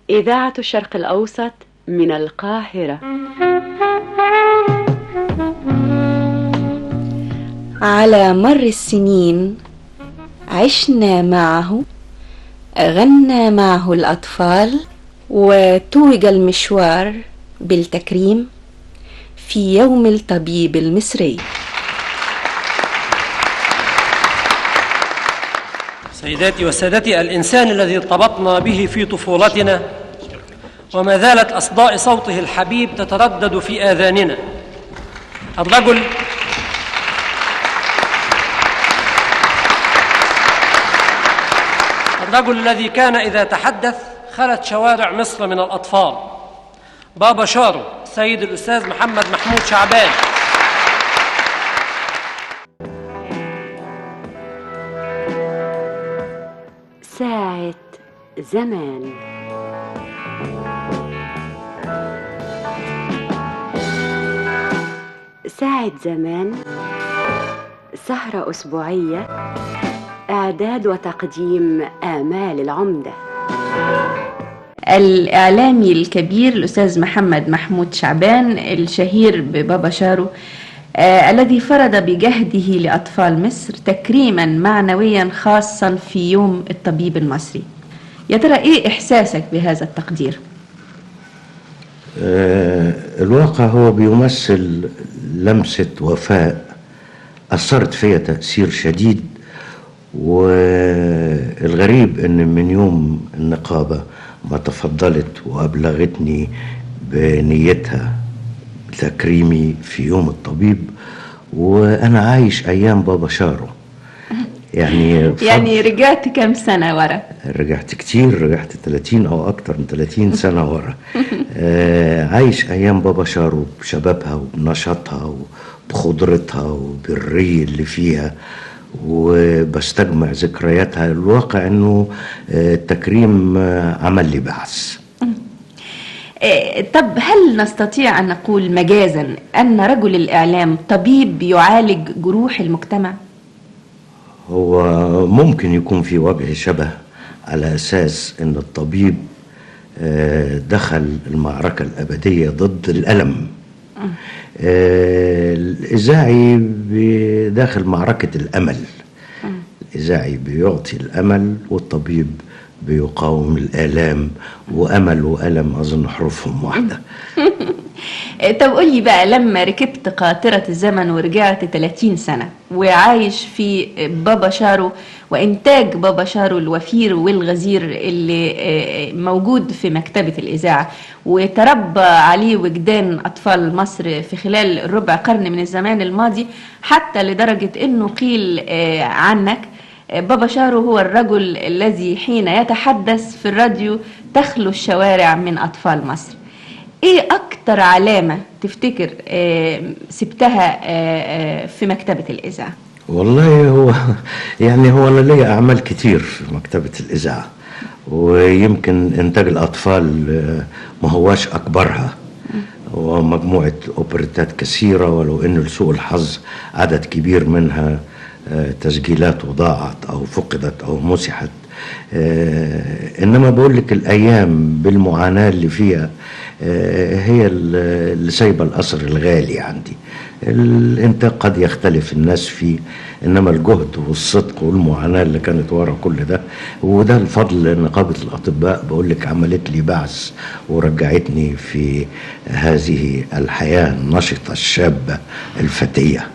إذاعة الشرق الأوسط من القاهرة على مر السنين عشنا معه غنى معه الأطفال وتوج المشوار بالتكريم في يوم الطبيب المصري سيداتي وسادتي الإنسان الذي ارتبطنا به في طفولتنا وما زالت أصداء صوته الحبيب تتردد في آذاننا الرجل الرجل الذي كان إذا تحدث خلت شوارع مصر من الأطفال بابا شارو السيد الأستاذ محمد محمود شعبان ساعة زمان ساعة زمان سهرة أسبوعية إعداد وتقديم آمال العمدة الإعلامي الكبير الأستاذ محمد محمود شعبان الشهير ببابا شارو آه الذي فرض بجهده لأطفال مصر تكريما معنويا خاصا في يوم الطبيب المصري يا ترى إيه إحساسك بهذا التقدير؟ آه الواقع هو بيمثل لمسة وفاء أثرت فيا تأثير شديد والغريب ان من يوم النقابة ما تفضلت وأبلغتني بنيتها بتكريمي في يوم الطبيب وأنا عايش أيام بابا شارو يعني يعني رجعت كم سنة ورا؟ رجعت كتير رجعت 30 أو أكتر من 30 سنة ورا آه عايش أيام بابا شارو بشبابها وبنشاطها وبخضرتها وبالري اللي فيها وبستجمع ذكرياتها الواقع انه التكريم عمل لي بعث طب هل نستطيع ان نقول مجازا ان رجل الاعلام طبيب يعالج جروح المجتمع هو ممكن يكون في وجه شبه على اساس ان الطبيب دخل المعركه الابديه ضد الالم الإذاعي داخل معركة الأمل الإذاعي بيعطي الأمل والطبيب بيقاوم الآلام وأمل وألم أظن حروفهم واحدة طب قولي بقى لما ركبت قاطرة الزمن ورجعت 30 سنة وعايش في بابا شارو وإنتاج بابا شارو الوفير والغزير اللي موجود في مكتبة الإذاعة وتربى عليه وجدان أطفال مصر في خلال ربع قرن من الزمان الماضي حتى لدرجة أنه قيل عنك بابا شارو هو الرجل الذي حين يتحدث في الراديو تخلو الشوارع من أطفال مصر ايه اكتر علامه تفتكر آه سبتها آه في مكتبه الاذاعه والله هو يعني هو انا ليا اعمال كتير في مكتبه الاذاعه ويمكن انتاج الاطفال ما هواش اكبرها ومجموعه اوبريتات كثيره ولو ان لسوء الحظ عدد كبير منها تسجيلات وضاعت او فقدت او مسحت آه انما بقول لك الايام بالمعاناه اللي فيها آه هي اللي سايبه الاثر الغالي عندي الانتاج قد يختلف الناس فيه انما الجهد والصدق والمعاناه اللي كانت ورا كل ده وده الفضل نقابه الاطباء بقول لك عملت لي بعث ورجعتني في هذه الحياه النشطه الشابه الفتيه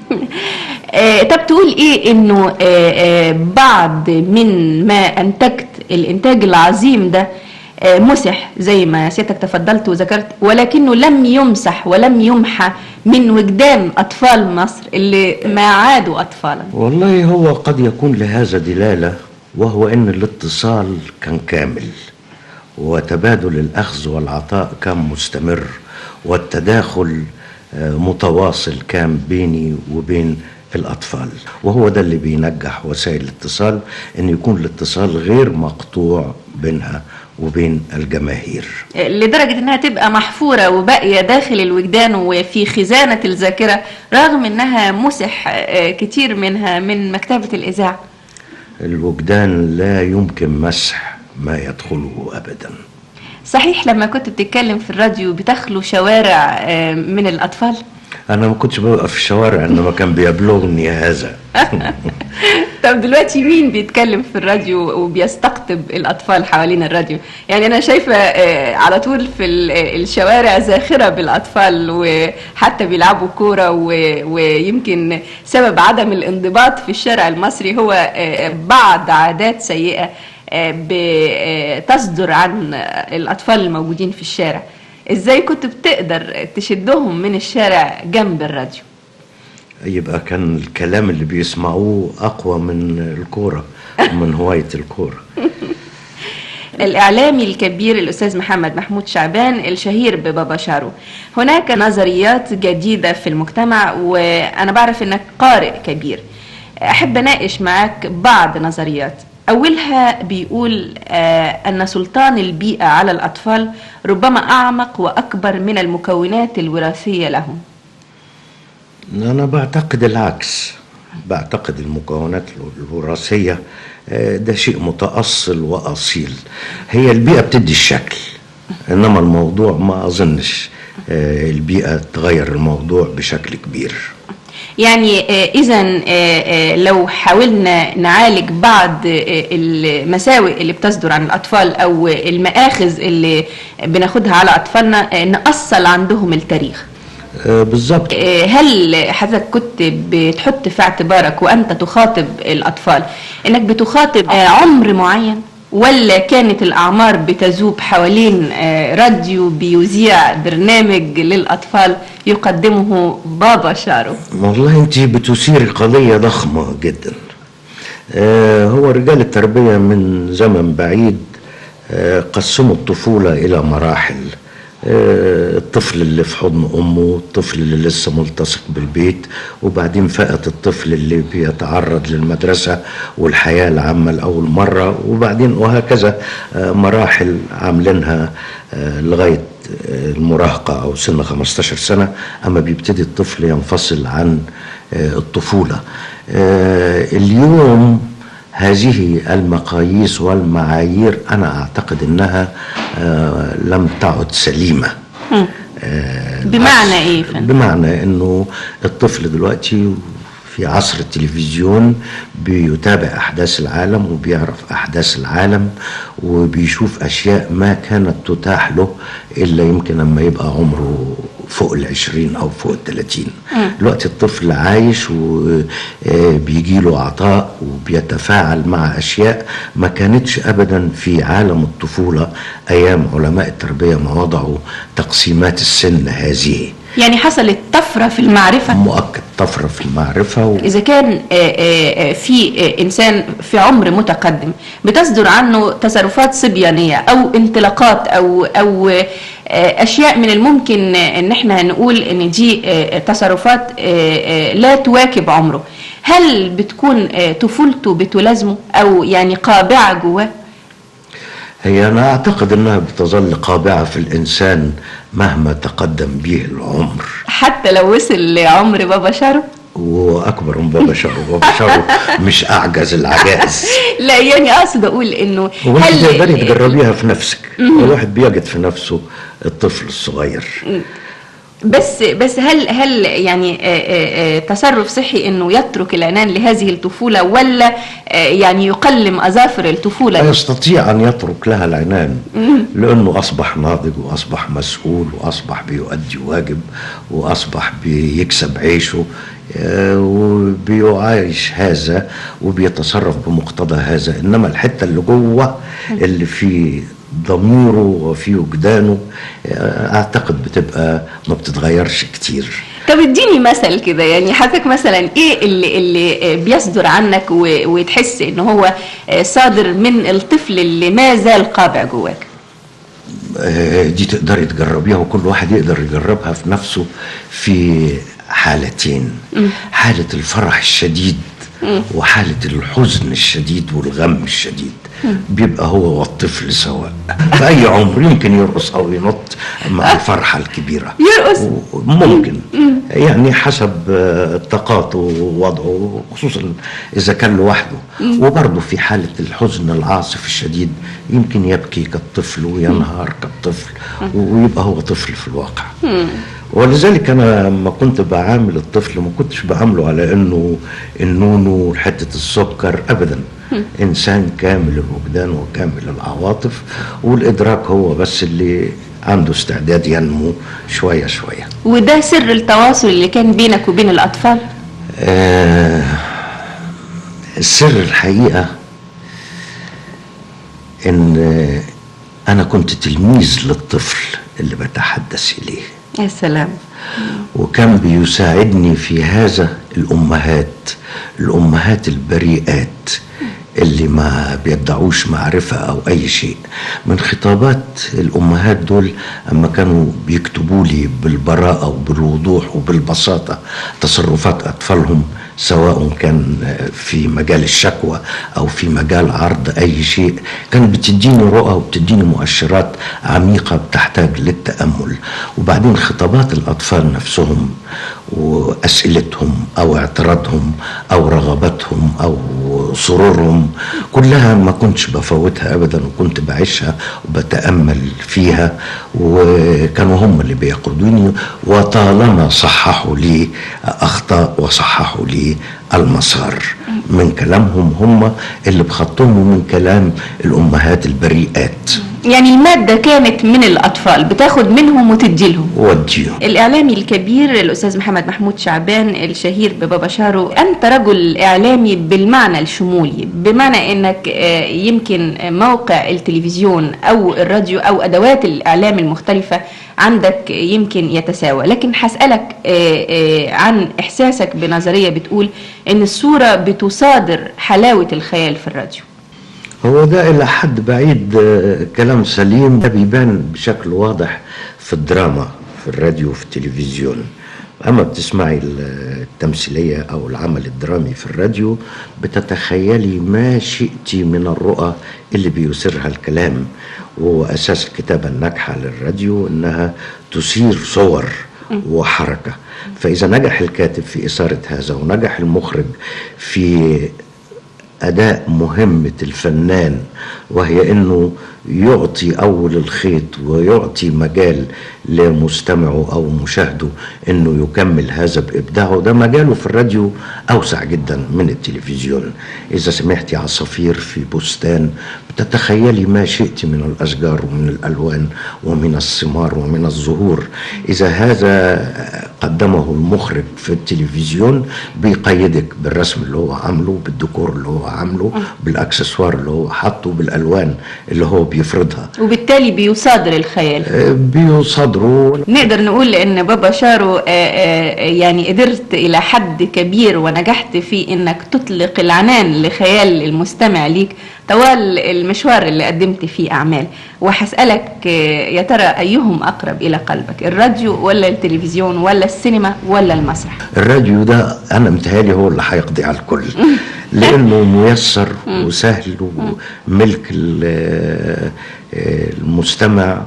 آه طب تقول ايه انه آه آه بعض من ما انتجت الانتاج العظيم ده مسح زي ما سيادتك تفضلت وذكرت ولكنه لم يمسح ولم يمحى من وجدان اطفال مصر اللي ما عادوا اطفالا والله هو قد يكون لهذا دلاله وهو ان الاتصال كان كامل وتبادل الاخذ والعطاء كان مستمر والتداخل متواصل كان بيني وبين الأطفال وهو ده اللي بينجح وسائل الاتصال أن يكون الاتصال غير مقطوع بينها وبين الجماهير لدرجة انها تبقى محفورة وباقية داخل الوجدان وفي خزانة الذاكرة رغم انها مسح كتير منها من مكتبة الإذاعة الوجدان لا يمكن مسح ما يدخله أبدا صحيح لما كنت بتتكلم في الراديو بتخلو شوارع آه، من الأطفال انا ما كنتش بوقف في الشوارع انما كان بيبلغني هذا طب دلوقتي مين بيتكلم في الراديو وبيستقطب الأطفال حوالين الراديو يعني أنا شايفة آه، على طول في ال- آه، الشوارع زاخرة بالأطفال وحتى بيلعبوا كورة و- ويمكن سبب عدم الانضباط في الشارع المصري هو آه، بعض عادات سيئة آه، بتصدر عن الأطفال الموجودين في الشارع ازاي كنت بتقدر تشدهم من الشارع جنب الراديو يبقى كان الكلام اللي بيسمعوه اقوى من الكوره ومن هوايه الكوره الإعلامي الكبير الأستاذ محمد محمود شعبان الشهير ببابا شارو هناك نظريات جديدة في المجتمع وأنا بعرف أنك قارئ كبير أحب أناقش معاك بعض نظريات أولها بيقول آه، أن سلطان البيئة على الأطفال ربما أعمق وأكبر من المكونات الوراثية لهم أنا بعتقد العكس بعتقد المكونات الوراثية آه، ده شيء متأصل وأصيل هي البيئة بتدي الشكل إنما الموضوع ما أظنش آه، البيئة تغير الموضوع بشكل كبير يعني اذا لو حاولنا نعالج بعض آه، المساوئ اللي بتصدر عن الاطفال او المآخذ اللي بناخدها على اطفالنا آه، نأصل عندهم التاريخ آه، بالظبط آه، هل حضرتك كنت بتحط في اعتبارك وانت تخاطب الاطفال انك بتخاطب آه، عمر معين ولا كانت الاعمار بتذوب حوالين آه، راديو بيذيع برنامج للاطفال يقدمه بابا شارو والله انت بتثيري قضية ضخمة جدا آه، هو رجال التربية من زمن بعيد آه، قسموا الطفولة إلى مراحل آه، الطفل اللي في حضن أمه الطفل اللي لسه ملتصق بالبيت وبعدين فئة الطفل اللي بيتعرض للمدرسة والحياة العامة لأول مرة وبعدين وهكذا آه، مراحل عاملينها آه، لغاية آه، المراهقة أو سن 15 سنة أما بيبتدي الطفل ينفصل عن آه، الطفولة آه، اليوم هذه المقاييس والمعايير أنا أعتقد أنها آه، لم تعد سليمة آه، بمعنى ايه يا فندم؟ بمعنى انه الطفل دلوقتي في عصر التلفزيون بيتابع احداث العالم وبيعرف احداث العالم وبيشوف اشياء ما كانت تتاح له الا يمكن لما يبقى عمره فوق العشرين او فوق الثلاثين دلوقتي الطفل عايش وبيجي له عطاء وبيتفاعل مع اشياء ما كانتش ابدا في عالم الطفوله ايام علماء التربيه ما وضعوا تقسيمات السن هذه يعني حصلت طفرة في المعرفة مؤكد طفره في المعرفه و... إذا كان آه، آه، آه، في آه، إنسان في عمر متقدم بتصدر عنه تصرفات صبيانية أو انطلاقات أو أو آه، أشياء من الممكن آه، إن إحنا نقول إن دي آه، تصرفات آه، آه، لا تواكب عمره هل بتكون آه، طفولته بتلازمه أو يعني قابعة جواه؟ هي انا اعتقد انها بتظل قابعه في الانسان مهما تقدم به العمر حتى لو وصل لعمر بابا شارو؟ واكبر من بابا شارو بابا شارو مش اعجز العجائز لا يعني أقصد أقول إنه وانت تقدري تجربيها في نفسك الواحد بيجد في نفسه الطفل الصغير بس بس هل هل يعني آه، آه، آه، تصرف صحي انه يترك العنان لهذه الطفوله ولا آه، يعني يقلم اظافر الطفوله لا دي؟ يستطيع ان يترك لها العنان لانه اصبح ناضج واصبح مسؤول واصبح بيؤدي واجب واصبح بيكسب عيشه آه، وبيعايش هذا وبيتصرف بمقتضى هذا انما الحته اللي جوه اللي في ضميره وفي وجدانه آه، اعتقد بتبقى ما بتتغيرش كتير طب اديني مثل كده يعني حضرتك مثلا ايه اللي اللي آه، بيصدر عنك و- وتحس ان هو آه، صادر من الطفل اللي ما زال قابع جواك؟ آه، دي تقدري تجربيها وكل واحد يقدر يجربها في نفسه في حالتين حالة الفرح الشديد وحالة الحزن الشديد والغم الشديد بيبقى هو والطفل سواء في أي عمر يمكن يرقص أو ينط مع الفرحة الكبيرة يرقص و- ممكن يعني حسب آه، طاقاته ووضعه خصوصا إذا كان لوحده وبرضه في حالة الحزن العاصف الشديد يمكن يبكي كالطفل وينهار كالطفل ويبقى هو طفل في الواقع ولذلك انا لما كنت بعامل الطفل ما كنتش بعامله على انه النونو وحته السكر ابدا انسان كامل الوجدان وكامل العواطف والادراك هو بس اللي عنده استعداد ينمو شويه شويه وده سر التواصل اللي كان بينك وبين الأطفال آه السر الحقيقه ان آه، انا كنت تلميذ للطفل اللي بتحدث اليه يا سلام وكان بيساعدني في هذا الامهات الامهات البريئات اللي ما بيدعوش معرفة أو أي شيء من خطابات الأمهات دول أما كانوا بيكتبوا لي بالبراءة وبالوضوح وبالبساطة تصرفات أطفالهم سواء كان في مجال الشكوى أو في مجال عرض أي شيء كانت بتديني رؤى وبتديني مؤشرات عميقة بتحتاج للتأمل وبعدين خطابات الأطفال نفسهم وأسئلتهم أو اعتراضهم أو رغباتهم أو سرورهم كلها ما كنتش بفوتها أبدا وكنت بعيشها وبتأمل فيها وكانوا هم اللي بيقودوني وطالما صححوا لي أخطاء وصححوا لي المسار من كلامهم هم اللي بخطهم ومن كلام الأمهات البريئات يعني المادة كانت من الأطفال بتاخد منهم وتدي لهم وديهم الإعلامي الكبير الأستاذ محمد محمود شعبان الشهير ببابا شارو أنت رجل إعلامي بالمعنى الشمولي بمعنى أنك آه، يمكن موقع التلفزيون أو الراديو أو أدوات الإعلام المختلفة عندك يمكن يتساوى لكن هسألك آه، آه، عن إحساسك بنظرية بتقول أن الصورة بتصادر حلاوة الخيال في الراديو هو ده إلى حد بعيد آه، كلام سليم ده بيبان بشكل واضح في الدراما في الراديو وفي التلفزيون أما بتسمعي ال- التمثيلية أو العمل الدرامي في الراديو بتتخيلي ما شئت من الرؤى اللي بيثيرها الكلام وأساس الكتابة الناجحة للراديو إنها تثير صور وحركة فإذا نجح الكاتب في إثارة هذا ونجح المخرج في أداء مهمة الفنان وهي أنه يعطي أول الخيط ويعطي مجال لمستمعه أو مشاهده أنه يكمل هذا بإبداعه ده مجاله في الراديو أوسع جدا من التلفزيون إذا سمعتي عصافير في بستان بتتخيلي ما شئت من الأشجار ومن الألوان ومن الثمار ومن الزهور إذا هذا قدمه المخرج في التلفزيون بيقيدك بالرسم اللي هو عامله بالديكور اللي هو عامله بالاكسسوار اللي هو حاطه بالالوان اللي هو بيفرضها وبالتالي بيصادر الخيال آه، بيصادروا نقدر نقول ان بابا شارو آه، آه، يعني قدرت الى حد كبير ونجحت في انك تطلق العنان لخيال المستمع ليك طوال المشوار اللي قدمت فيه اعمال وهسالك آه، يا ترى ايهم اقرب الى قلبك الراديو ولا التلفزيون ولا السينما ولا المسرح الراديو ده انا متهيألي هو اللي هيقضي على الكل لانه ميسر وسهل وملك ال- آه، المستمع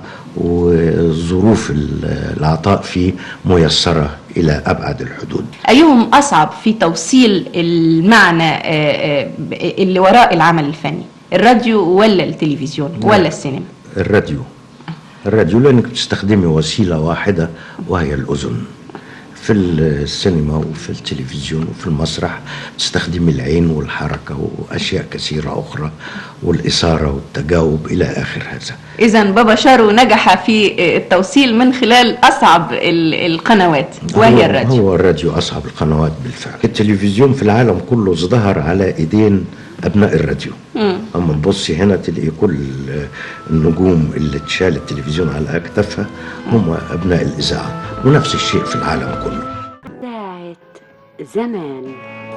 وظروف ال- العطاء فيه ميسره الى ابعد الحدود ايهم اصعب في توصيل المعنى آه، آه، اللي وراء العمل الفني الراديو ولا التلفزيون ولا السينما الراديو الراديو لانك بتستخدمي وسيله واحده وهي الاذن في السينما وفي التلفزيون وفي المسرح تستخدمي العين والحركه واشياء كثيره اخرى والاثاره والتجاوب الى اخر هذا اذا بابا شارو نجح في التوصيل من خلال اصعب ال- القنوات وهي هو- الراديو هو الراديو اصعب القنوات بالفعل التلفزيون في العالم كله ازدهر على ايدين ابناء الراديو اما تبصي هنا تلاقي كل النجوم اللي تشال التلفزيون على اكتافها هم ابناء الاذاعه ونفس الشيء في العالم كله ساعة زمان